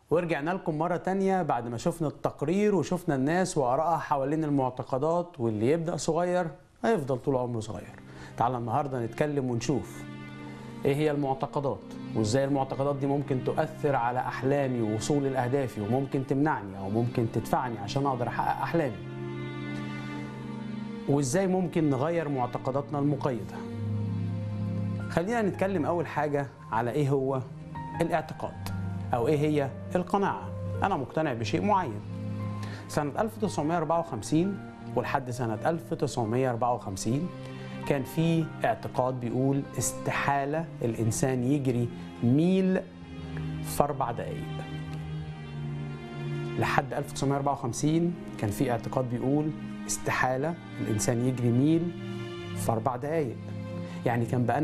ورجعنا لكم مرة تانية بعد ما شفنا التقرير وشفنا الناس وآرائها حوالين المعتقدات واللي يبدأ صغير هيفضل طول عمره صغير تعالى النهاردة نتكلم ونشوف ايه هي المعتقدات وازاي المعتقدات دي ممكن تؤثر على احلامي ووصولي لاهدافي وممكن تمنعني او ممكن تدفعني عشان اقدر احقق احلامي وازاي ممكن نغير معتقداتنا المقيده خلينا نتكلم اول حاجه على ايه هو الاعتقاد او ايه هي القناعه انا مقتنع بشيء معين سنه 1954 ولحد سنه 1954 كان في اعتقاد بيقول استحالة الإنسان يجري ميل في أربع دقايق لحد 1954 كان في اعتقاد بيقول استحالة الإنسان يجري ميل في أربع دقايق يعني كان بقى